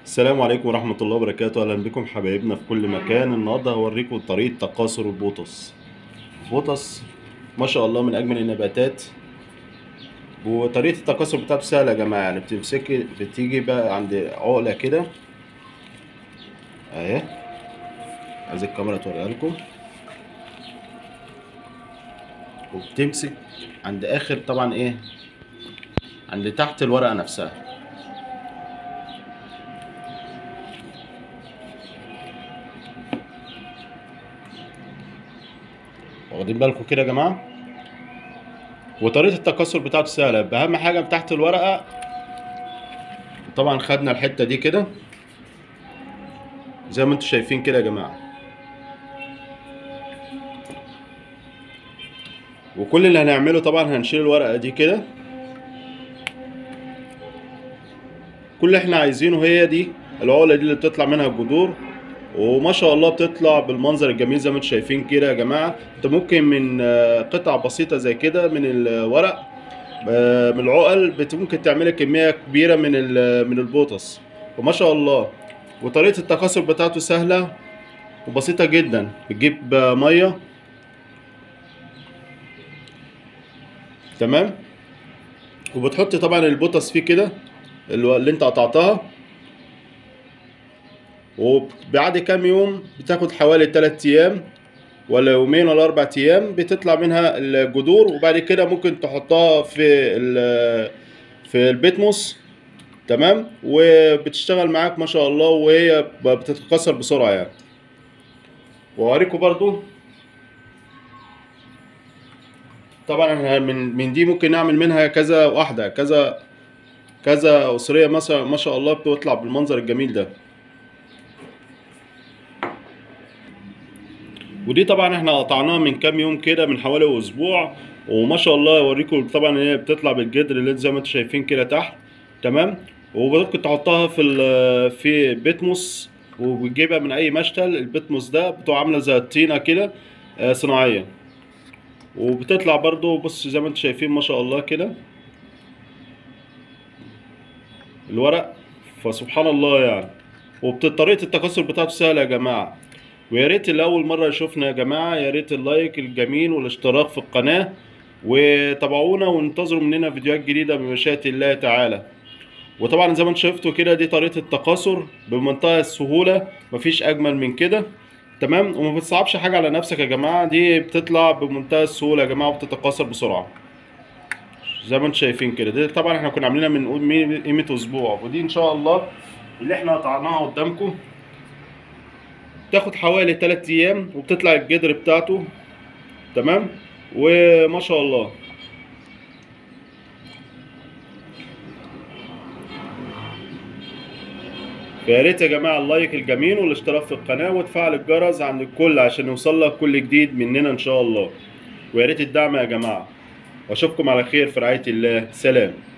السلام عليكم ورحمة الله وبركاته أهلا بكم حبايبنا في كل مكان النهاردة هوريكم طريقة تقاصر البوتس البوتس ما شاء الله من أجمل النباتات وطريقة التقاصر بتاعته سهلة يا جماعة يعني بتمسكي بتيجي بقى عند عقلة كده أهي عايز الكاميرا توريها لكم وبتمسك عند آخر طبعا إيه عند تحت الورقة نفسها واخدين بالكم كده يا جماعه وطريقه التكسر بتاعته سهله باهم حاجه من تحت الورقه طبعا خدنا الحته دي كده زي ما انتم شايفين كده يا جماعه وكل اللي هنعمله طبعا هنشيل الورقه دي كده كل اللي احنا عايزينه هي دي العقله دي اللي بتطلع منها الجذور وما شاء الله بتطلع بالمنظر الجميل زي ما انتم شايفين كده يا جماعه انت ممكن من قطع بسيطه زي كده من الورق من العقل ممكن تعملي كميه كبيره من من البوتس وما شاء الله وطريقه التكاثر بتاعته سهله وبسيطه جدا بتجيب ميه تمام وبتحط طبعا البوتس فيه كده اللي انت قطعتها وبعد كام يوم بتاخد حوالي 3 ايام ولا يومين ولا اربع ايام بتطلع منها الجذور وبعد كده ممكن تحطها في في البيتموس تمام وبتشتغل معاك ما شاء الله وهي بتتكسر بسرعه يعني واوريكم برضو طبعا احنا من من دي ممكن نعمل منها كذا واحده كذا كذا اسريه مثلا ما شاء الله بتطلع بالمنظر الجميل ده ودي طبعا احنا قطعناها من كام يوم كده من حوالي اسبوع وما شاء الله اوريكم طبعا هي بتطلع بالجدر اللي زي ما انتم شايفين كده تحت تمام وممكن تحطها في في بيتموس وبتجيبها من اي مشتل البيتموس ده بتبقى عامله زي الطينه كده صناعيه وبتطلع برضو بص زي ما انتم شايفين ما شاء الله كده الورق فسبحان الله يعني وبطريقه التكاثر بتاعته سهله يا جماعه ويا ريت اللي اول مره يشوفنا يا جماعه يا ريت اللايك الجميل والاشتراك في القناه وتابعونا وانتظروا مننا فيديوهات جديده بمشيئه الله تعالى وطبعا زي ما انتم شفتوا كده دي طريقه التكاثر بمنتهى السهوله مفيش اجمل من كده تمام وما بتصعبش حاجه على نفسك يا جماعه دي بتطلع بمنتهى السهوله يا جماعه وبتتكاثر بسرعه زي ما انتم شايفين كده دي طبعا احنا كنا عاملينها من قيمه اسبوع ودي ان شاء الله اللي احنا قطعناها قدامكم تاخد حوالي 3 ايام وبتطلع الجدر بتاعته تمام وما شاء الله فيا ريت يا جماعه اللايك الجميل والاشتراك في القناه وتفعل الجرس عند الكل عشان يوصلك كل جديد مننا ان شاء الله ويا ريت الدعم يا جماعه واشوفكم على خير في رعايه الله سلام